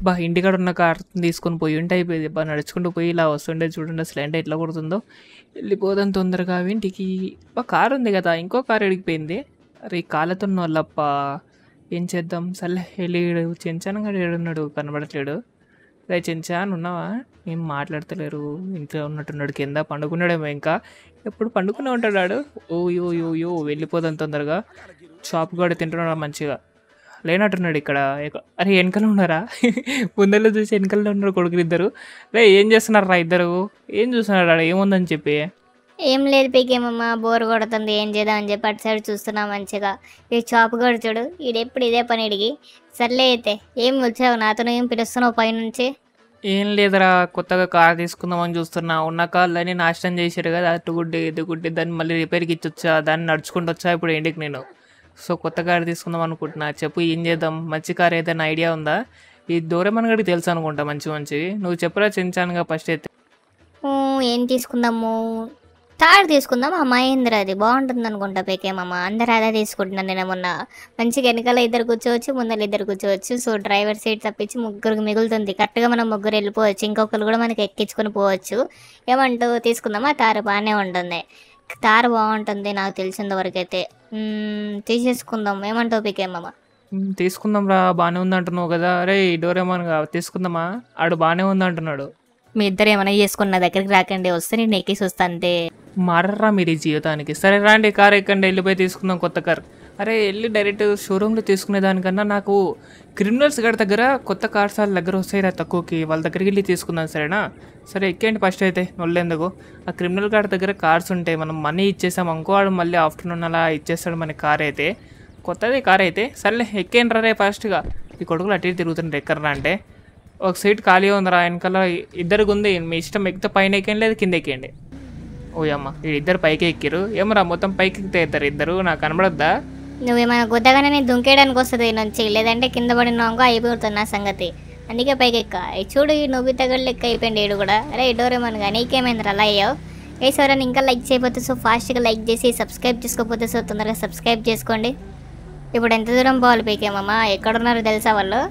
బా ఇంటికాడ ఉన్న కార్ తీసుకొని పోయి ఉంటే అయిపోయింది బా నడుచుకుంటూ పోయి ఇలా వస్తుండే చూడండి అసలు ఎండ ఎట్లా కొడుతుందో వెళ్ళిపోదాం తొందరగా ఇంటికి బా కార్ ఉంది కదా ఇంకో కార్ ఎడిగిపోయింది అరే ఈ కాళ్ళతో వాళ్ళప్ప ఏం చేద్దాం సర్లే వెళ్ళి చెంచానంగా ఏడున్నాడు కనబడట్లేడు రే చెంచాన్ ఉన్నావా ఏం మాట్లాడతలేరు ఇంట్లో ఉన్నట్టున్నాడు కింద పండుకున్నాడేమో ఇంకా ఎప్పుడు పండుకునే ఉంటాడు వాడు ఓ యో యో యో వెళ్ళిపోదాం తొందరగా షాప్ కూడా తింటున్నాడు మంచిగా లేనట్టున్నాడు ఇక్కడ ఎక్క- అరే వెనకాల ఉన్నారా ముందర చూసి వెనకాల ఉన్నారు కొడుకులు ఇద్దరు రే ఏం చేస్తున్నారు రా ఇద్దరు ఏం చూస్తున్నారు ఆడ ఏముందని చెప్పి ఏం లేదు పీకేమమ్మ బోర్ కొడుతుంది ఏం చేద్దాం అని చెప్పి అటు సైడ్ చూస్తున్నా మంచిగా ఈ చాపు కూడా చూడు ఈడెప్పుడు ఇదే పని ఇడిగి సర్లే అయితే ఏం వచ్చావు నాతో ఏం పిలుస్తున్నావు పైనుంచి ఏం లేదురా కొత్తగా కార్ తీసుకుందామని చూస్తున్నా ఉన్న కార్లని నాశనం చేశారు కదా అటు గుడ్డి ఇటు గుడ్డి దాన్ని మళ్ళీ రిపేర్కి ఇచ్చొచ్చా దాన్ని నడుచుకుంటూ వచ్చా ఇప్పుడు ఇంటికి నేను సో కొత్త కార్ తీసుకుందాం అనుకుంటున్నా చెప్పు ఏం చేద్దాం మంచి కార్ ఏదైనా ఐడియా ఉందా ఈ డోరేమన్ గడికి తెలుసు అనుకుంటా మంచి మంచివి నువ్వు చెప్పురా చించానుగా ఫస్ట్ అయితే ఊ, ఏం తీసుకుందాము తాడు తీసుకుందాం ఆ మహేంద్ర అది బాగుంటుంది అనుకుంటా పేకేమమ్మ అందరు అదే తీసుకుంటున్నాను నేను మొన్న మంచిగా వెనకాల ఇద్దరు కూర్చోవచ్చు ముందర ఇద్దరు కూర్చోవచ్చు సో డ్రైవర్ సీట్ తప్పించి ముగ్గురికి మిగులుతుంది కరెక్ట్గా మనం ముగ్గురు వెళ్ళిపోవచ్చు ఇంకొకరు కూడా మనకి ఎక్కించుకొని పోవచ్చు ఏమంటూ తీసుకుందామా తారు బాగానే ఉంటుంది తారు బాగుంటుంది నాకు తెలిసినంత వరకు అయితే మ్మ్, తీసేసుకుందాం ఏమంటావు పీకేమమ్మ "ఉమ్, తీసుకుందాం రా బాగానే ఉంది అంటున్నావు కదా అరే డోరేమాన్ గా తీసుకుందామా ఆడు బాగానే ఉంది అంటున్నాడు మీ ఇద్దరు ఏమైనా చేసుకున్న దగ్గరికి రాకండి వస్తే నేను ఎక్కేసి వస్తా అంతే మారరా మీరు ఈ జీవితానికి సరే రాండి కార్ ఎక్కండి వెళ్ళిపోయి తీసుకుందాం కొత్త కార్ అరే వెళ్ళి డైరెక్ట్ షోరూంలో తీసుకునే దానికన్నా నాకు క్రిమినల్స్ గారి దగ్గర కొత్త కార్స్ వాళ్ళ దగ్గర వస్తాయి రా తక్కువకి వాళ్ళ దగ్గరికి వెళ్ళి తీసుకుందాం సరేనా సరే ఎక్కేయండి ఫస్ట్ అయితే నొల్లేందుకు ఆ క్రిమినల్ గారి దగ్గర కార్స్ ఉంటాయి మనం మనీ ఇచ్చేసాం అనుకో వాడు మళ్ళీ ఆఫ్టర్నూన్ అలా ఇచ్చేస్తాడు మన కార్ అయితే కొత్తది కార్ అయితే సర్లే ఎక్కేయండి రా రే ఫాస్ట్గా ఈ కొడుకులు అటు ఇటు తిరుగుతుంటారు ఎక్కడరా అంటే ఒక సీట్ ఖాళీ ఉందిరా వెనకాల ఇద్దరికి ఉంది మీ ఇష్టం ఎక్కితే పైన ఎక్కండి లేదు కింద ఎక్కండి ఓ అమ్మ వీళ్ళిద్దరు పైకి ఎక్కిరు ఏమరా మొత్తం పైకి ఎక్కితే ఇద్దరు ఇద్దరు నాకు కనబడద్దా నువ్వేమైనా గుద్దగానే నేను దుంకేయడానికి వస్తుంది ఈ నుంచి లేదంటే కింద పడినాక అయిపోతుంది నా సంగతి అందుకే పైకి ఎక్క ఈ చూడు ఈ నువ్వు తగడు లెక్క అయిపోయింది ఈడు కూడా అరే డోరేమన్గా నీకేమైంది అలా అయ్యావు ఏ సరే ఇంకా లైక్ చేయకపోతే సో ఫాస్ట్గా లైక్ చేసి సబ్స్క్రైబ్ చేసుకోకపోతే సో తొందరగా సబ్స్క్రైబ్ చేసుకోండి ఇప్పుడు ఎంత దూరం పోవాలి పీకేమమ్మా ఎక్కడున్నారో తెలుసా వాళ్ళు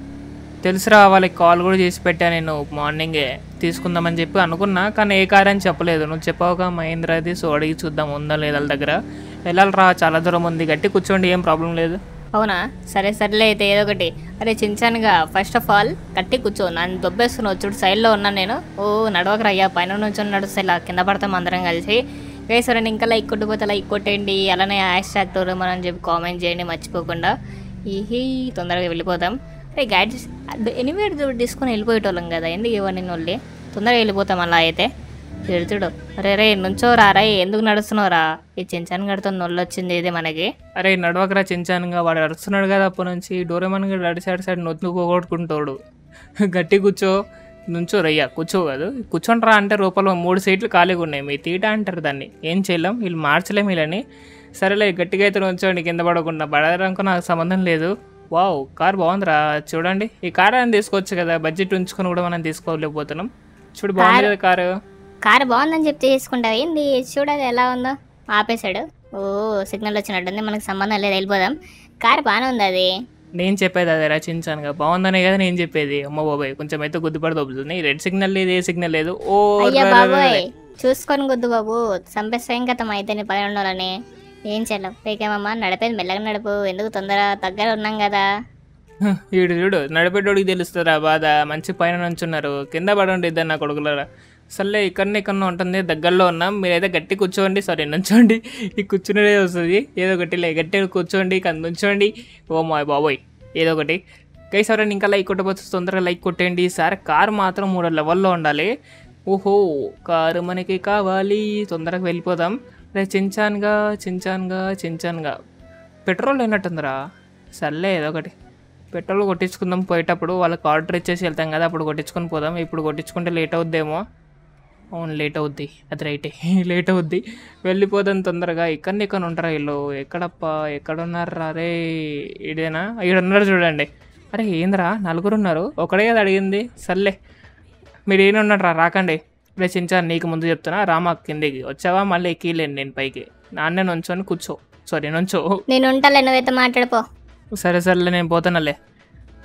తెలుసురా వాళ్ళకి కాల్ కూడా చేసి పెట్టా నేను మార్నింగే తీసుకుందామని చెప్పి అనుకున్నా కానీ ఏ కార్ అని చెప్పలేదు నువ్వు చెప్పావుగా మహేంద్రది సో అడిగి చూద్దాం ఉందా లేదా వాళ్ళ దగ్గర వెళ్ళాలిరా చాలా దూరం ఉంది గట్టి కూర్చోండి ఏం ప్రాబ్లం లేదు అవునా సరే సర్లే అయితే ఏదో ఒకటి అరే చించానుగా ఫస్ట్ ఆఫ్ ఆల్ కట్టి కూర్చో నన్ను దొబ్బేస్తున్నావు చూడు సైడ్లో ఉన్నాను నేను ఓ నడవకరా అయ్యా పైన నుంచి నడుస్తే ఇలా కింద పడతాం అందరం కలిసి వేసారండి ఇంకా లైక్ కొట్టిపోతే లైక్ కొట్టండి అలానే హ్యాష్ ట్యాగ్ టూరమని అని చెప్పి కామెంట్ చేయండి మర్చిపోకుండా ఈహీ తొందరగా వెళ్ళిపోతాం అరే గైడ్స్ ఎనివే తీసుకొని వెళ్ళిపోయేటోళ్ళం కదా ఎందుకు ఇవ్వండి నొల్లి తొందరగా వెళ్ళిపోతాం అలా అయితే తిడుతుడు అరే రే నుంచో రారా ఎందుకు నడుస్తున్నావురా ఈ చించాను గడితో నొల్లు వచ్చింది ఇది మనకి అరే నడవకరా చించానుగా వాడు అరుస్తున్నాడు కదా అప్పటి నుంచి డోరేమన్ గడు అడి సైడ్ సైడ్ నొత్తు కొట్టుకుంటాడు గట్టి కూర్చో నుంచో రయ్యా కూర్చో కాదు కూర్చొని రా అంటే రూపంలో మూడు సీట్లు ఖాళీగా ఉన్నాయి మీ తీట అంటారు దాన్ని ఏం చేయలేం వీళ్ళు మార్చలేం వీళ్ళని సరేలే గట్టిగా అయితే నుంచోండి కింద పడకుండా పడడానికి నాకు సంబంధం లేదు వావ్ కార్ బాగుందిరా చూడండి ఈ కార్ అని తీసుకోవచ్చు కదా బడ్జెట్ ఉంచుకొని కూడా మనం తీసుకోలేకపోతున్నాం చూడు బాగుంది కదా కారు కారు బాగుందని చెప్తే చేసుకుంటావు ఏంది చూడాలి ఎలా ఉందో ఆపేశాడు ఓ సిగ్నల్ వచ్చినట్టుంది మనకు సంబంధం లేదు వెళ్ళిపోదాం కారు బాగానే ఉంది అది నేను చెప్పేది అదే రచించానుగా బాగుందనే కదా నేను చెప్పేది అమ్మ బాబాయ్ కొంచెం అయితే గుద్దుపడి దొబ్బుతుంది రెడ్ సిగ్నల్ లేదు ఏ సిగ్నల్ లేదు ఓ అయ్యా ర- ర- ర- బాబోయ్ ర- చూసుకొని గుద్దు బాబు చంపేస్తాం కథం అయితే నీ పని ఉండాలని ఏం చేయలేం పేకేమమ్మా నడిపేది మెల్లగా నడుపు ఎందుకు తొందర దగ్గర ఉన్నాం కదా హ, ఈడు చూడు నడిపేటోడికి తెలుస్తుందా బాధ మంచి పైన నుంచున్నారు కింద పడండి ఇద్దరు నా కొడుకులరా సర్లే ఇక్కడనే ఇక్కడ ఉంటుంది దగ్గరలో ఉన్నాం మీరైతే గట్టి కూర్చోండి సారీ నుంచోండి ఈ కూర్చునేదే వస్తుంది ఏదో ఒకటి లే గట్టి కూర్చోండి కంద నుంచోండి ఓ మా బాబోయ్ ఏదో ఒకటి కై సరే ఇంకా లైక్ కొట్టబోతే తొందరగా లైక్ కొట్టండి సార్ కార్ మాత్రం మూడు లెవెల్లో ఉండాలి ఓహో కారు మనకి కావాలి తొందరగా వెళ్ళిపోదాం రే చించాన్గా చించాన్గా చించాన్గా పెట్రోల్ అయినట్టుందిరా సర్లే ఏదో ఒకటి పెట్రోల్ కొట్టించుకుందాం పోయేటప్పుడు వాళ్ళకి ఆర్డర్ ఇచ్చేసి వెళ్తాం కదా అప్పుడు కొట్టించుకొని పోదాం ఇప్పుడు కొట్టించుకుంటే లేట్ అవుద్దేమో అవును లేట్ అవుద్ది అది రైటే లేట్ అవుద్ది వెళ్ళిపోదాం తొందరగా ఇక్కడ ఇక్కడ ఉంటారా వీళ్ళు ఎక్కడప్ప ఎక్కడ ఉన్నారు అరే ఇదేనా ఇక్కడ ఉన్నారు చూడండి అరే ఏందిరా నలుగురు ఉన్నారు ఒకడే కదా అడిగింది సర్లే మీరు ఏమి ఉన్నారా రాకండి ఇప్పుడే చించాను నీకు ముందు చెప్తున్నా రామా కిందికి వచ్చావా మళ్ళీ ఎక్కిలేను నేను పైకి నాన్నే నుంచొని కూర్చో సారీ నుంచో నేను ఉంటాలే నువ్వైతే మాట్లాడిపో సరే సరేలే నేను పోతానులే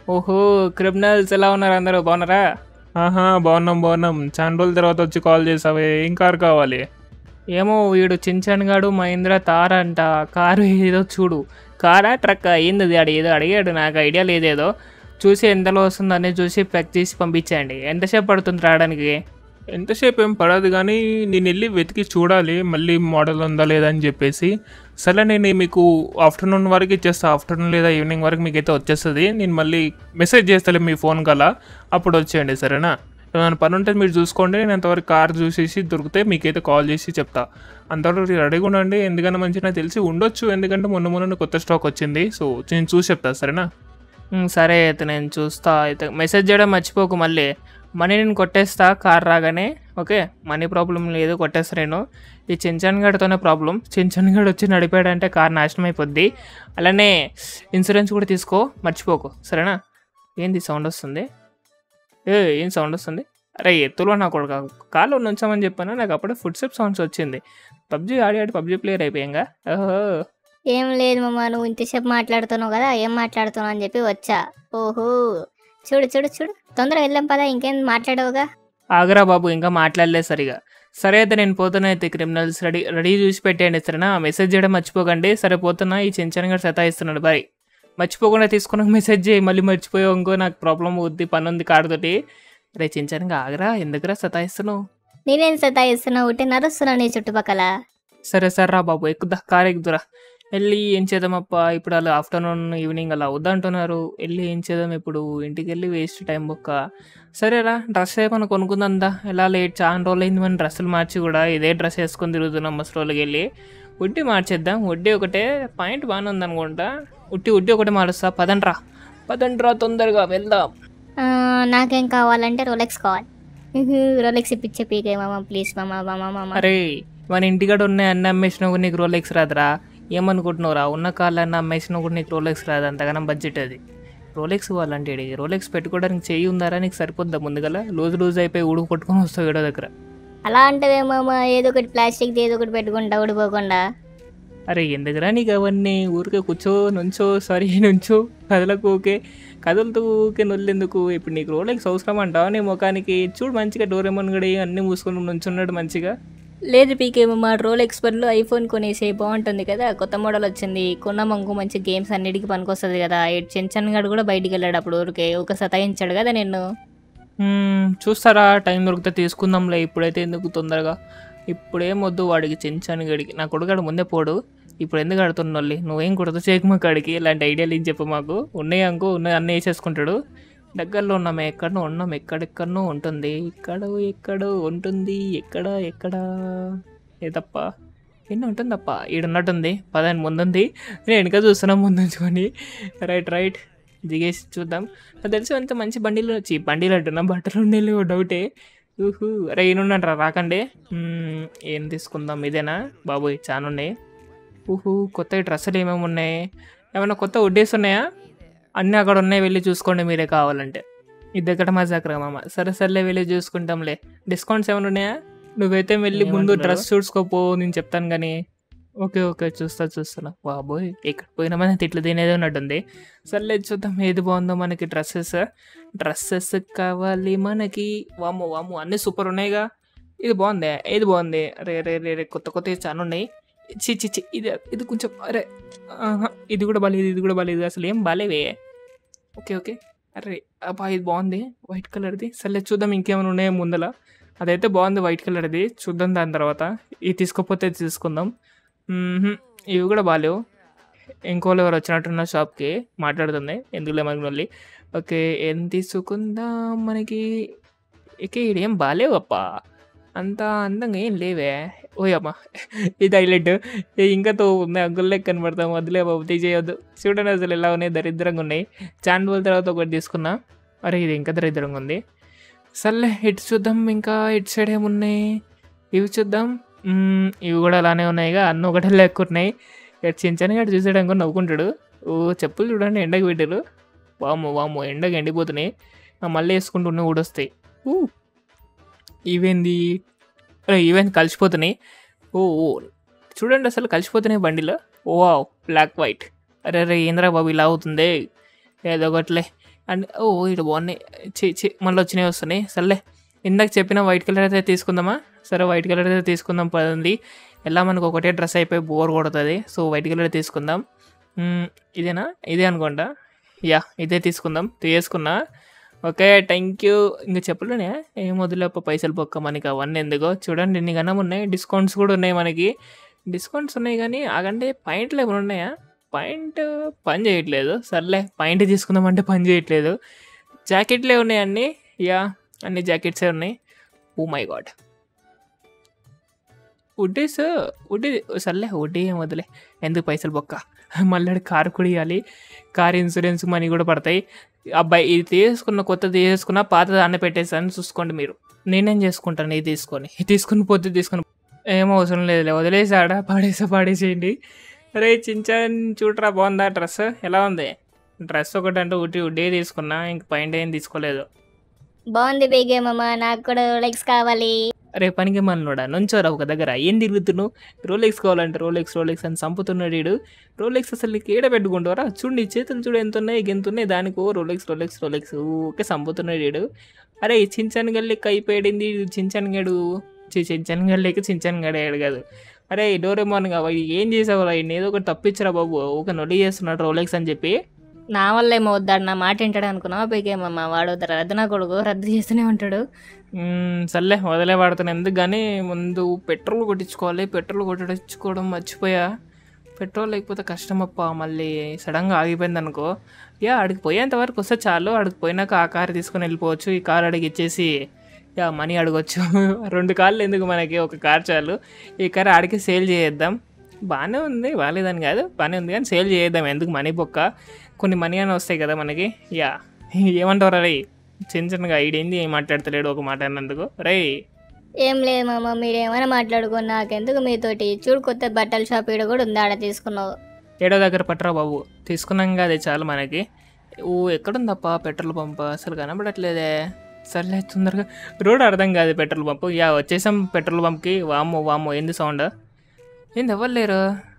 ఓహో క్రిమినల్స్ ఎలా ఉన్నారు అందరూ బాగున్నారా ఆహా బాగున్నాం బాగున్నాం చాలా రోజుల తర్వాత వచ్చి కాల్ చేసావే ఏం కార్ కావాలి ఏమో వీడు చించన్ గాడు మహేంద్ర తార్ అంట కారు ఏదో చూడు కారా ట్రక్ ఏంది అది ఆడు ఏదో అడిగాడు నాకు ఐడియా లేదేదో చూసి ఎంతలో వస్తుందని చూసి ప్యాక్ చేసి పంపించండి ఎంతసేపు పడుతుంది రావడానికి ఎంతసేపు ఏం పడదు కానీ నేను వెళ్ళి వెతికి చూడాలి మళ్ళీ మోడల్ ఉందా లేదా అని చెప్పేసి సరే నేను మీకు ఆఫ్టర్నూన్ వరకు ఇచ్చేస్తా ఆఫ్టర్నూన్ లేదా ఈవినింగ్ వరకు మీకు అయితే వచ్చేస్తుంది నేను మళ్ళీ మెసేజ్ చేస్తాను మీ ఫోన్ కల్లా అప్పుడు వచ్చేయండి సరేనా ఏమైనా పని ఉంటే మీరు చూసుకోండి నేను అంతవరకు కార్ చూసేసి దొరికితే మీకైతే కాల్ చేసి చెప్తా అంతవరకు రెడీగా ఉండండి ఎందుకన్నా మంచి నాకు తెలిసి ఉండొచ్చు ఎందుకంటే మొన్న మొన్న కొత్త స్టాక్ వచ్చింది సో నేను చూసి చెప్తా సరేనా ఉమ్, సరే అయితే నేను చూస్తా అయితే మెసేజ్ చేయడం మర్చిపోకు మళ్ళీ మనీ నేను కొట్టేస్తా కార్ రాగానే ఓకే మనీ ప్రాబ్లం లేదు కొట్టేస్తా నేను ఈ చించన్ గడితోనే ప్రాబ్లం చించన్ గడ్ వచ్చి నడిపాడంటే కార్ నాశనం అయిపోద్ది అలానే ఇన్సూరెన్స్ కూడా తీసుకో మర్చిపోకు సరేనా ఏంది సౌండ్ వస్తుంది ఏ ఏం సౌండ్ వస్తుంది అరే ఎత్తులో నా కొడుకు కాళ్ళు ఉంచామని చెప్పాను నాకు అప్పుడే ఫుడ్ స్టెప్ సౌండ్స్ వచ్చింది పబ్జీ ఆడి ఆడి పబ్జీ ప్లేయర్ అయిపోయాంగా ఓహో ఏం లేదు మామ నువ్వు ఇంతసేపు మాట్లాడుతున్నావు కదా ఏం మాట్లాడుతున్నావు అని చెప్పి వచ్చా ఓహో చూడు చూడు చూడు తొందరగా వెళ్ళాం పదా ఇంకేం మాట్లాడవుగా ఆగరా బాబు ఇంకా మాట్లాడలేదు సరిగా సరే అయితే నేను పోతున్నా అయితే క్రిమినల్స్ రెడీ రెడీ చూసి పెట్టేయండి సరేనా మెసేజ్ చేయడం మర్చిపోకండి సరే పోతున్నా ఈ చెంచన్ గారు సతాయిస్తున్నాడు బాయ్ మర్చిపోకుండా తీసుకున్న మెసేజ్ చేయి మళ్ళీ మర్చిపోయావు ఇంకో నాకు ప్రాబ్లం అవుద్ది పని ఉంది కారుతోటి రే చెంచన్గా ఆగరా ఎందుకురా సతాయిస్తున్నావు నేనేం సతాయిస్తున్నావు ఉంటే నరుస్తున్నా నీ చుట్టుపక్కల సరే సరే రా బాబు ఎక్కుదా కారు ఎక్కుదురా వెళ్ళి ఏం చేద్దామప్ప ఇప్పుడు అలా ఆఫ్టర్నూన్ ఈవినింగ్ అలా వద్దంటున్నారు వెళ్ళి ఏం చేద్దాం ఇప్పుడు ఇంటికి వెళ్ళి వేస్ట్ టైం బొక్క సరేరా డ్రెస్ ఏమైనా కొనుక్కుందా ఎలా లేట్ చాలా రోజులు అయింది మన డ్రెస్సులు మార్చి కూడా ఇదే డ్రెస్ వేసుకొని తిరుగుతున్నాం బస్ రోజులకి వెళ్ళి ఉడ్డి మార్చేద్దాం ఉడ్డి ఒకటే పాయింట్ బాగానే ఉందనుకుంటా ఉట్టి ఉడ్డి ఒకటే మారుస్తా పదండ్రా పదండ్రా తొందరగా వెళ్దాం ఆ, నాకేం కావాలంటే రోలెక్స్ కావాలి ఉహు, రోలెక్స్ ఇప్పించే పీకే మామ ప్లీజ్ మామ మామ మామ అరే మన ఇంటికాడ ఉన్నాయి అన్ని అమ్మేసినా కూడా నీకు రోలెక్స్ రాదురా ఏమనుకుంటున్నావురా ఉన్న కార్లు అన్నీ అమ్మేసినా కూడా నీకు రోలెక్స్ రాదు అంతగానం బడ్జెట్ అది రోలెక్స్ ఇవ్వాలంటే ఈడికి. రోలెక్స్ పెట్టుకోవడానికి చెయ్యి ఉందారా నీకు సరిపోద్దా ముందుగల లూజ్ లూజ్ అయిపోయి ఉడుకు కొట్టుకొని వస్తావు ఏడో దగ్గర అలా అంటే మామ ఏదో ఒకటి ప్లాస్టిక్ ఏదో ఒకటి పెట్టుకుంటా ఊడిపోకుండా అరే ఎందుకురా నీకు అవన్నీ ఊరికే కూర్చో నుంచో సారీ నుంచో కదలకు ఓకే కదులుతూ ఊకే నొల్లెందుకు ఇప్పుడు నీకు రోలెక్స్ అవసరం అంటావా నీ ముఖానికి చూడు మంచిగా డోరేమన్ గడి అన్నీ మూసుకొని నుంచున్నాడు మంచిగా లేదు పీకేమమ్మ రోలెక్స్ బదులు ఐఫోన్ కొనేసి బాగుంటుంది కదా కొత్త మోడల్ వచ్చింది కొన్నామంకు మంచి గేమ్స్ అన్నిటికీ పనికొస్తుంది కదా ఈ చెంచన్ గడు కూడా బయటికి వెళ్ళాడు అప్పుడు ఊరికే ఒక సతాయించాడు కదా నిన్ను మ్మ్, చూస్తారా టైం దొరికితే తీసుకుందాంలే ఇప్పుడైతే ఎందుకు తొందరగా ఇప్పుడేం వద్దు వాడికి చెంచాను గడికి నా కొడుకాడు ముందే పోడు ఇప్పుడు ఎందుకు ఆడుతున్నోళ్ళి నువ్వేం కుడత చేయకు మా కాడికి ఇలాంటి ఐడియాలు ఏం చెప్పు మాకు ఉన్నాయి అనుకో ఉన్నాయి అన్నీ వేసేసుకుంటాడు దగ్గరలో ఉన్నాం ఎక్కడో ఉన్నాం ఎక్కడెక్కడనో ఉంటుంది ఇక్కడ ఎక్కడో ఉంటుంది ఎక్కడ ఎక్కడ ఏదప్ప ఎన్ని ఉంటుందప్ప ఈడున్నట్టుంది పదని ముందుంది నేను వెనక చూస్తున్నా ముందుంచుకొని రైట్ రైట్ దిగేసి చూద్దాం నాకు తెలిసి అంత మంచి బండిలు వచ్చి బండిలు అంటున్నా బట్టలు ఉండేవి డౌటే ఊహు అరే ఈయనుండంటారా రాకండి మ్మ్, ఏం తీసుకుందాం ఇదేనా బాబోయ్ చాలా ఉన్నాయి ఊహు కొత్త డ్రెస్సులు ఏమేమి ఉన్నాయి ఏమైనా కొత్త వడ్డేస్ ఉన్నాయా అన్నీ అక్కడ ఉన్నాయి వెళ్ళి చూసుకోండి మీరే కావాలంటే ఇది దగ్గర మజాకరా మామ సరే సర్లే వెళ్ళి చూసుకుంటాంలే డిస్కౌంట్స్ ఏమైనా ఉన్నాయా నువ్వైతే వెళ్ళి ముందు డ్రెస్ చూసుకోపో నేను చెప్తాను కానీ ఓకే ఓకే చూస్తా చూస్తున్నా బాబోయ్ ఎక్కడ పోయినా మన తిట్లు తినేది ఉన్నట్టుంది సర్లే చూద్దాం ఏది బాగుందో మనకి డ్రెస్సెస్ డ్రెస్సెస్ కావాలి మనకి వాము వాము అన్నీ సూపర్ ఉన్నాయిగా ఇది బాగుంది ఏది బాగుంది రే రే రే రే కొత్త కొత్త చాలా ఉన్నాయి చి చి చి ఇది ఇది కొంచెం అరే ఆహా, ఇది కూడా బాలేదు ఇది కూడా బాలేదు అసలు ఏం బాలేవే ఓకే ఓకే అరే అబ్బా ఇది బాగుంది వైట్ కలర్ది సర్లే చూద్దాం ఇంకేమైనా ఉన్నాయో ముందల అదైతే బాగుంది వైట్ కలర్ది చూద్దాం దాని తర్వాత ఇది తీసుకోకపోతే ఇది తీసుకుందాం మ్మ్హ్మ్. ఇవి కూడా బాగాలేవు ఇంకోళ్ళు ఎవరు వచ్చినట్టున్న షాప్కి మాట్లాడుతుంది ఎందుకులే మనకి మళ్ళీ ఓకే ఏం తీసుకుందాం మనకి ఇక ఇదేం బాగాలేవు అప్ప అంత అందంగా ఏం లేవే ఓయమ్మ ఇది హైలైట్ ఇంకా తో ఉంది అంగుల్లే కనబడతాం వదిలే బాబు తీసేయొద్దు చూడండి అసలు ఎలా ఉన్నాయి దరిద్రంగా ఉన్నాయి చాన్ రోజుల తర్వాత ఒకటి తీసుకున్నా అరే ఇది ఇంకా దరిద్రంగా ఉంది సర్లే ఇటు చూద్దాం ఇంకా ఇటు సైడ్ ఏమున్నాయి ఇవి చూద్దాం మ్మ్, ఇవి కూడా అలానే ఉన్నాయిగా అన్నీ ఒకటే లెక్క ఉన్నాయి ఇటు చించని గడు చూసేయడానికి నవ్వుకుంటాడు ఓ చెప్పులు చూడండి ఎండకి పెట్టారు వాము వాము ఎండకి ఎండిపోతున్నాయి ఆ, మళ్ళీ వేసుకుంటూ ఉన్న ఊడొస్తాయి ఊ ఇవేంది అరే ఇవేంది కలిసిపోతున్నాయి ఓ ఓ చూడండి అసలు కలిసిపోతున్నాయి బండిలో ఓ బ్లాక్ వైట్ అరే అరే ఏంద్రా బాబు ఇలా అవుతుంది ఏదో ఒకట్లే అండ్ ఓ ఇటు బాగున్నాయి చి చి మళ్ళీ వచ్చినాయి వస్తున్నాయి సర్లే ఇందాక చెప్పిన వైట్ కలర్ అయితే తీసుకుందామా సరే వైట్ కలర్ అయితే తీసుకుందాం పదండి ఎలా మనకు ఒకటే డ్రెస్ అయిపోయి బోర్ కొడుతుంది సో వైట్ కలర్ తీసుకుందాం మ్మ్, ఇదేనా ఇదే అనుకుంటా యా ఇదే తీసుకుందాం తీసుకున్నా ఓకే థ్యాంక్ యూ ఇంకా చెప్పలేనే ఏం వదిలేప పైసలు పొక్క మనకి అవన్నీ ఎందుకో చూడండి ఎన్ని గనం ఉన్నాయి డిస్కౌంట్స్ కూడా ఉన్నాయి మనకి డిస్కౌంట్స్ ఉన్నాయి కానీ ఆగంటే పాయింట్లు ఏమైనా ఉన్నాయా పాయింట్ పని చేయట్లేదు సర్లే పాయింట్ తీసుకుందామంటే పని చేయట్లేదు జాకెట్లే ఉన్నాయి అన్నీ యా అన్ని జాకెట్సే ఉన్నాయి ఓ మై గాడ్ ఉడ్డీస్ ఉడ్డీ సర్లే ఉడ్డీ ఏం వదిలే ఎందుకు పైసలు బొక్క మళ్ళీ కారు కూడా ఇవ్వాలి కార్ ఇన్సూరెన్స్ మనీ కూడా పడతాయి అబ్బాయి ఇది తీసుకున్న కొత్తది తీసుకున్న పాతది అన్న పెట్టేసాను చూసుకోండి మీరు నేనేం చేసుకుంటాను ఇది తీసుకొని ఇది తీసుకుని పోతే తీసుకుని ఏం అవసరం లేదులే వదిలేసి ఆడ పాడేసా పాడేసేయండి అరే చించాన్ చూడరా బాగుందా డ్రెస్ ఎలా ఉంది డ్రెస్ ఒకటి అంటే ఉట్టి ఉడ్డే తీసుకున్నా ఇంక పైన ఏం తీసుకోలేదు బాగుంది బేగే మామ నాకు కూడా లెగ్స్ కావాలి రే పనికి మనలోడా నుంచోరా ఒక దగ్గర ఏం తిరుగుతున్నావు రోలెక్స్ కావాలంటే రోలెక్స్ రోలెక్స్ అని చంపుతున్నాడు వీడు రోలెక్స్ అసలు నీకు ఏడ పెట్టుకుంటారా చూడు నీ చేతులు చూడు ఎంత ఉన్నాయి ఎంత ఉన్నాయి దానికో రోలెక్స్ రోలెక్స్ రోలెక్స్ ఊకే చంపుతున్నాడు వీడు అరే ఈ చించాన్ గల్లికి అయిపోయాడింది చించాన్ గడు చించాన్ గల్లికి చించాన్ గడాడు కాదు అరే డోరేమోన్ కావా ఏం చేసావు ఆయన ఏదో ఒకటి తప్పించరా బాబు ఒక నొలి చేస్తున్నాడు రోలెక్స్ అని చెప్పి నా వల్ల ఏమో వద్దాడు నా మాట వింటాడు అనుకున్నావా బేగే మామ వాడు రద్దు నా కొడుకు రద్దు చేస్తూనే ఉంటాడు మ్మ్, సర్లే వదిలే వాడుతాను ఎందుకు కానీ ముందు పెట్రోల్ కొట్టించుకోవాలి పెట్రోల్ కొట్టించుకోవడం మర్చిపోయా పెట్రోల్ లేకపోతే కష్టం అప్ప మళ్ళీ సడన్గా ఆగిపోయింది అనుకో యా ఆడికి పోయేంత వరకు వస్తే చాలు ఆడికి పోయినాక ఆ కార్ తీసుకొని వెళ్ళిపోవచ్చు ఈ కార్ అడిగి ఇచ్చేసి యా మనీ అడగొచ్చు రెండు కార్లు ఎందుకు మనకి ఒక కార్ చాలు ఈ కార్ ఆడికి సేల్ చేసేద్దాం బాగానే ఉంది బాగాలేదని కాదు బాగానే ఉంది కానీ సేల్ చేద్దాం ఎందుకు మనీ బొక్క కొన్ని మనీ అని వస్తాయి కదా మనకి యా ఏమంటారు రే చిన్న చిన్నగా ఈడేంది ఏం మాట్లాడతలేడు ఒక మాట అన్నందుకు రే ఏం లేదు మామ మీరేమైనా మాట్లాడుకో నాకెందుకు మీతోటి చూడు కొత్త బట్టల షాప్ ఈడ కూడా ఉంది ఆడ తీసుకున్నావు ఏడో దగ్గర పట్టరా బాబు తీసుకున్నాం అది చాలు మనకి ఓ ఎక్కడుందప్ప పెట్రోల్ పంప్ అసలు కనబడట్లేదే సర్లే తొందరగా రోడ్ అర్థం కాదు పెట్రోల్ పంప్ యా వచ్చేసాం పెట్రోల్ పంప్కి వామ్మో వామ్మో ఏంది సౌండ్ ఏంది ఎవరు లేరు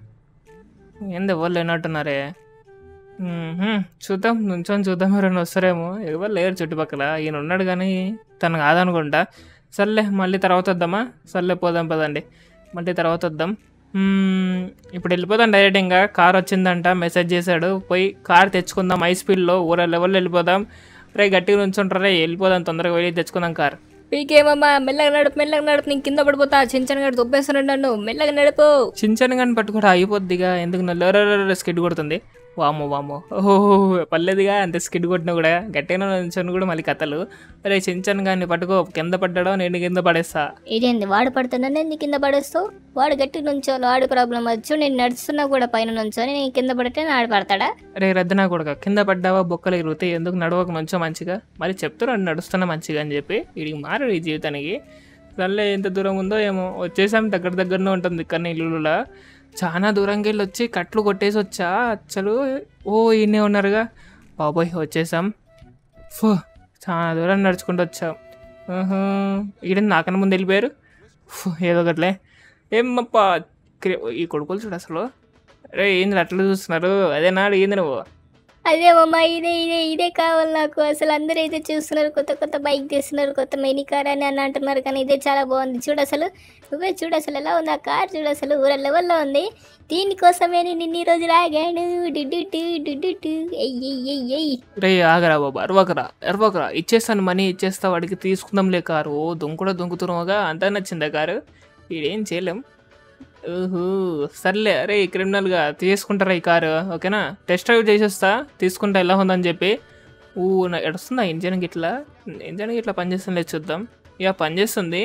ఏంది ఎవరు లేనట్టున్నారే మ్మ్హ్మ్. చూద్దాం నుంచొని చూద్దాం ఎవరైనా వస్తారేమో ఎవరు లేరు చుట్టుపక్కల ఈయన ఉన్నాడు కానీ తను కాదనుకుంటా సర్లే మళ్ళీ తర్వాత వద్దామా సర్లే పోదాం పదండి మళ్ళీ తర్వాత వద్దాం మ్మ్, ఇప్పుడు వెళ్ళిపోదాం డైరెక్ట్ ఇంకా కార్ వచ్చిందంట మెసేజ్ చేశాడు పోయి కార్ తెచ్చుకుందాం హై స్పీడ్లో ఊర లెవెల్లో వెళ్ళిపోదాం రే గట్టిగా నుంచుంటారా వెళ్ళిపోదాం తొందరగా వెళ్ళి తెచ్చుకుందాం కార్ పీకేమమ్మా మెల్లగా నడుపు మెల్లగా నడుపు నేను కింద పడిపోతా చించన్ గడు దొబ్బేస్తున్నాడు నన్ను మెల్లగా నడుపు చించని కానీ పట్టుకోవడం అయిపోద్దిగా ఎందుకు నల్ల స్కిడ్ కొడుతుంది వామ్మో వామ్మో ఓహో పర్లేదుగా అంత స్కిడ్ కొట్టినా కూడా గట్టిగా నుంచొని కూడా మళ్ళీ కథలు రే చించన్ కానీ పట్టుకో కింద పడ్డాడో నేను కింద పడేస్తా ఇదేంది వాడు పడుతున్నాను నీ కింద పడేస్తావు వాడు గట్టి నుంచోవాలి వాడు ప్రాబ్లం వచ్చు నేను నడుస్తున్నా కూడా పైన నుంచొని నేను కింద పడితే ఆడు పడతాడా రే రద్దనా కొడుక కింద పడ్డావా బొక్కలు ఎగురుతాయి ఎందుకు నడవక మంచిగా మంచిగా మరి చెప్తున్నాడు నడుస్తున్నా మంచిగా అని చెప్పి వీడికి మారు ఈ జీవితానికి సర్లే ఎంత దూరం ఉందో ఏమో వచ్చేసాం దగ్గర దగ్గరనే ఉంటుంది ఇక్కడ ఇల్లులా చాలా దూరంకి వెళ్ళి వచ్చి కట్లు కొట్టేసి వచ్చా అసలు ఓ ఈయనే ఉన్నారుగా బాబోయ్ వచ్చేసాం ఫో చాలా దూరం నడుచుకుంటూ వచ్చాం ఆహా, ఈడ నాకన్నా ముందు వెళ్ళిపోయారు ఫు, ఏదో ఒకట్లే ఏమప్ప క్రి- ఈ కొడుకులు చూడు అసలు రే ఏంది అట్లా చూస్తున్నారు అదేనా ఏంది నువ్వు అదే మామ ఇదే ఇదే ఇదే కావాలి నాకు అసలు అందరూ అయితే చూస్తున్నారు కొత్త కొత్త బైక్ తీస్తున్నారు కొత్త మినీ కార్ అని అని అంటున్నారు కానీ ఇదే చాలా బాగుంది చూడు అసలు నువ్వే చూడు అసలు ఎలా ఉంది ఆ కార్ చూడు అసలు ఊర లెవెల్లో ఉంది దీనికోసమే నేను ఇన్ని రోజులు ఆగాను డుడ్డు డుడ్డు ఎయ్యి ఎయ్యి ఎయ్యి రే ఆగరా బాబు అరవకరా అరవకరా ఇచ్చేస్తాను మనీ ఇచ్చేస్తా వాడికి తీసుకుందాంలే కారు ఓ దొంకుడ దొంకుతున్నావుగా అంతా నచ్చిందా కారు వీడేం చేయలేం ఓహో సర్లే అరే క్రిమినల్గా తీసుకుంటారా ఈ కారు ఓకేనా టెస్ట్ డ్రైవ్ చేసేస్తా తీసుకుంటా ఎలా ఉందని చెప్పి ఊ నా ఎడుస్తుందా ఇంజన్ గిట్లా ఇంజన్ గిట్లా పనిచేస్తుంది లేదు చూద్దాం ఇక పనిచేస్తుంది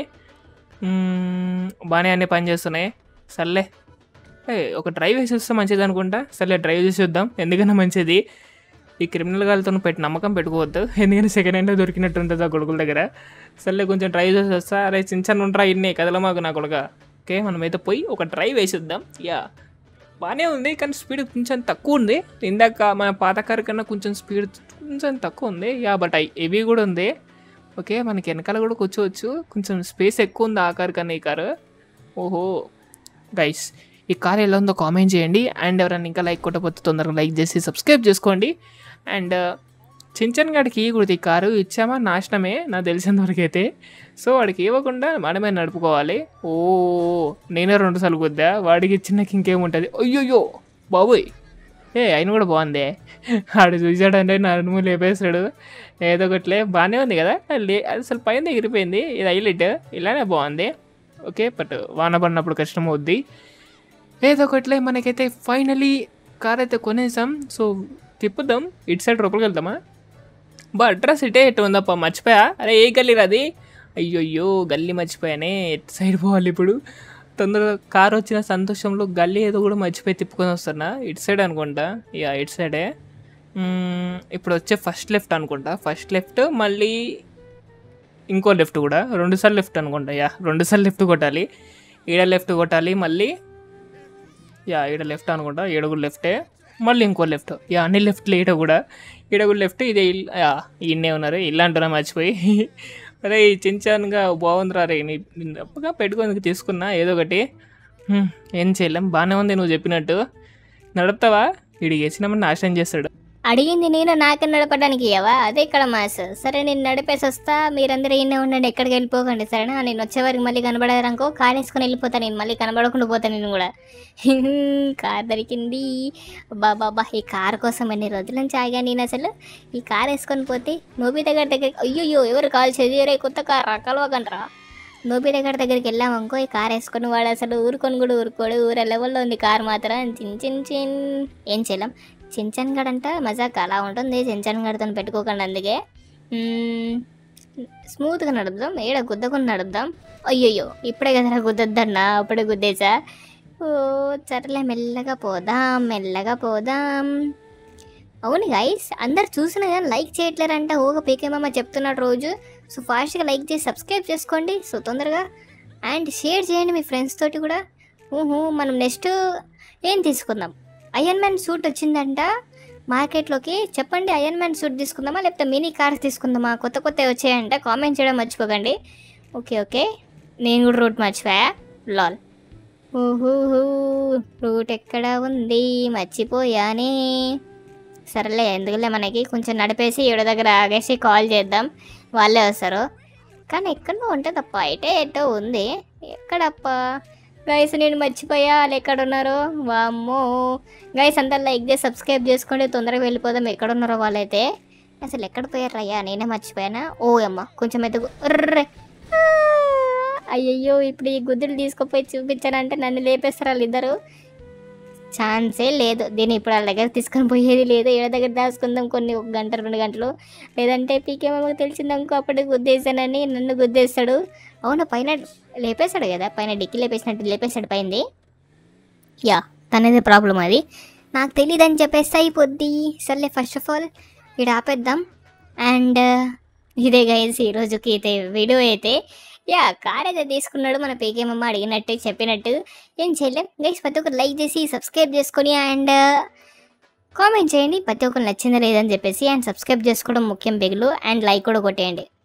మ్మ్, బాగానే అన్నీ పనిచేస్తున్నాయి సర్లే ఏ, ఒక డ్రైవ్ వేసి వస్తే మంచిది అనుకుంటా సర్లే డ్రైవ్ చేసి చూద్దాం ఎందుకన్నా మంచిది ఈ క్రిమినల్ గాలితో పెట్టి నమ్మకం పెట్టుకోవద్దు ఎందుకంటే సెకండ్ హ్యాండ్లో దొరికినట్టు ఉంటుంది ఆ కొడుకుల దగ్గర సర్లే కొంచెం డ్రైవ్ చేసి వస్తా అరే చిన్న చిన్న ఉంటారా ఇన్నే కదల మాకు నా కొడుక ఓకే మనమైతే పోయి ఒక డ్రైవ్ వేసిద్దాం యా బాగానే ఉంది కానీ స్పీడ్ కొంచెం తక్కువ ఉంది ఇందాక మన పాత కారు కన్నా కొంచెం స్పీడ్ కొంచెం తక్కువ ఉంది యా బట్ హెవీ కూడా ఉంది ఓకే మనకి వెనకాల కూడా కూర్చోవచ్చు కొంచెం స్పేస్ ఎక్కువ ఉంది ఆ కారు కన్నా ఈ కారు ఓహో గైస్ ఈ కార్ ఎలా ఉందో కామెంట్ చేయండి అండ్ ఎవరైనా ఇంకా లైక్ కొట్టకపోతే తొందరగా లైక్ చేసి సబ్స్క్రైబ్ చేసుకోండి అండ్ చించన్ గాడికి ఇవ్వకూడదు ఈ కారు ఇచ్చామా నాశనమే నాకు తెలిసినంత వరకు అయితే సో వాడికి ఇవ్వకుండా మనమే నడుపుకోవాలి ఓ నేనే రెండు సార్లు గుద్దా వాడికి ఇచ్చినాక ఇంకేముంటుంది అయ్యోయ్యో బాబోయ్ ఏ ఆయన కూడా బాగుంది ఆడు చూసాడంటే నడుము లేపేస్తాడు ఏదో ఒకట్లే బాగానే ఉంది కదా లే అసలు పైన ఎగిరిపోయింది ఇది హైలైట్ ఇలానే బాగుంది ఓకే బట్ వాన పడినప్పుడు కష్టం అవుద్ది ఏదో ఒకట్లే మనకైతే ఫైనలీ కార్ అయితే కొనేసాం సో తిప్పుదాం ఇటు సైడ్ లోపలికి వెళ్దామా బా అడ్రస్ ఇటే ఎటు ఉందప్ప మర్చిపోయా అరే ఏ గల్లీ రాది అయ్యయ్యో గల్లీ మర్చిపోయానే ఎటు సైడ్ పోవాలి ఇప్పుడు తొందరగా కార్ వచ్చిన సంతోషంలో గల్లీ ఏదో కూడా మర్చిపోయి తిప్పుకొని వస్తున్నా ఇటు సైడ్ అనుకుంటా యా ఇటు సైడే మ్మ్, ఇప్పుడు వచ్చే ఫస్ట్ లెఫ్ట్ అనుకుంటా ఫస్ట్ లెఫ్ట్ మళ్ళీ ఇంకో లెఫ్ట్ కూడా రెండుసార్లు లెఫ్ట్ అనుకుంటా యా రెండుసార్లు లెఫ్ట్ కొట్టాలి ఈడ లెఫ్ట్ కొట్టాలి మళ్ళీ యా ఈడ లెఫ్ట్ అనుకుంటా ఈడ కూడా లెఫ్టే మళ్ళీ ఇంకో లెఫ్ట్ యా అన్ని లెఫ్ట్లు ఈడ కూడా ఈడ కూడా లెఫ్ట్ ఇదే ఇల్- యా ఈయనే ఉన్నారు ఇల్లు అంటున్నా మర్చిపోయి అరే ఈ చించాన్గా బాగుందిరా రే నీ తప్పగా పెట్టుకొని తీసుకున్నా ఏదో ఒకటి హ్మ్, ఏం చేయలేం బాగానే ఉంది నువ్వు చెప్పినట్టు నడుపుతావా వీడికి వేసినామని నాశనం చేస్తాడు అడిగింది నేను నాకు నడపడానికి ఇవ్వవా అదే ఇక్కడ మాస్ సరే నేను నడిపేసి వస్తా మీరందరూ ఈయనే ఉండండి ఎక్కడికి వెళ్ళిపోకండి సరేనా నేను వచ్చే వరకు మళ్ళీ కనబడారనుకో కార్ వేసుకొని వెళ్ళిపోతా నేను మళ్ళీ కనబడకుండా పోతా నేను కూడా కార్ దొరికింది బాబా ఈ కార్ కోసం ఎన్ని రోజుల నుంచి ఆగా నేను అసలు ఈ కార్ వేసుకొని పోతే నోబి దగ్గర దగ్గర అయ్యో ఎవరు కాల్ చేసి కొత్త కార్ కలవకండ్రా నోబి దగ్గర దగ్గరికి వెళ్ళామనుకో ఈ కార్ వేసుకొని వాడు అసలు ఊరుకొని కూడా ఊరుకోడు ఊర లెవెల్లో ఉంది కార్ మాత్రం చిన్ చిన్ చిన్ ఏం చేయలేం చించన్ గడంట మజాక్ అలా ఉంటుంది చించన్ గడతో పెట్టుకోకండి అందుకే మ్మ్, స్మూత్గా నడుపుదాం ఏడ గుద్దకుండా నడుపుదాం అయ్యయ్యో ఇప్పుడే కదరా గుద్దద్దన్నా అప్పుడే గుద్దేసా ఓ సర్లే మెల్లగా పోదాం మెల్లగా పోదాం అవును గైస్ అందరు చూసినా కానీ లైక్ చేయట్లేరంట ఓగా పీకేమమ్మ చెప్తున్నాడు రోజు సో ఫాస్ట్గా లైక్ చేసి సబ్స్క్రైబ్ చేసుకోండి సో తొందరగా అండ్ షేర్ చేయండి మీ ఫ్రెండ్స్ తోటి కూడా ఊహు మనం నెక్స్ట్ ఏం తీసుకుందాం అయన్ మ్యాన్ సూట్ వచ్చిందంట మార్కెట్లోకి చెప్పండి అయన్ మ్యాన్ సూట్ తీసుకుందామా లేకపోతే మినీ కార్స్ తీసుకుందామా కొత్త కొత్త వచ్చాయంట కామెంట్ చేయడం మర్చిపోకండి ఓకే ఓకే నేను కూడా రూట్ మర్చిపోయా లాల్ ఊహూ రూట్ ఎక్కడ ఉంది మర్చిపోయానే సరేలే ఎందుకులే మనకి కొంచెం నడిపేసి ఏడో దగ్గర ఆగేసి కాల్ చేద్దాం వాళ్ళే వస్తారు కానీ ఎక్కడో ఉంటుందప్ప అయితే ఎటో ఉంది ఎక్కడప్ప గైస్ నేను మర్చిపోయా వాళ్ళు ఎక్కడ ఉన్నారో వామ్మో గైస్ అంతా లైక్ చేసి సబ్స్క్రైబ్ చేసుకోండి తొందరగా వెళ్ళిపోదాం ఎక్కడ ఉన్నారో వాళ్ళైతే అసలు ఎక్కడ పోయారు అయ్యా నేనే మర్చిపోయానా ఓ అమ్మ కొంచెం ఎదుగు ఉర్రే. ఆ, అయ్యయ్యో ఇప్పుడు ఈ గుద్దులు తీసుకుపోయి చూపించానంటే నన్ను లేపేస్తారు వాళ్ళిద్దరు ఛాన్సే లేదు దీన్ని ఇప్పుడు వాళ్ళ దగ్గర తీసుకొని పోయేది లేదు ఏడ దగ్గర దాచుకుందాం కొన్ని ఒక గంట రెండు గంటలు లేదంటే పీకేమో తెలిసిందనుకో అప్పటికి గుద్దేశానని నన్ను గుద్దేస్తాడు అవును పైన లేపేశాడు కదా పైన డిక్కి లేపేసినట్టు లేపేశాడు పైంది యా తనదే ప్రాబ్లం అది నాకు తెలియదని చెప్పేస్తే అయిపోద్ది సర్లే ఫస్ట్ ఆఫ్ ఆల్ ఇక్కడ ఆపేద్దాం అండ్ ఇదే గైస్ ఈరోజుకి అయితే వీడియో అయితే యా కార్ అయితే తీసుకున్నాడు మన పీకేమమ్మ అడిగినట్టు చెప్పినట్టు ఏం చేయలేం గైస్ ప్రతి ఒక్కరు లైక్ చేసి సబ్స్క్రైబ్ చేసుకొని అండ్ కామెంట్ చేయండి ప్రతి ఒక్కరు నచ్చిందా లేదని చెప్పేసి అండ్ సబ్స్క్రైబ్ చేసుకోవడం ముఖ్యం బిగులు అండ్ లైక్ కూడా కొట్టేయండి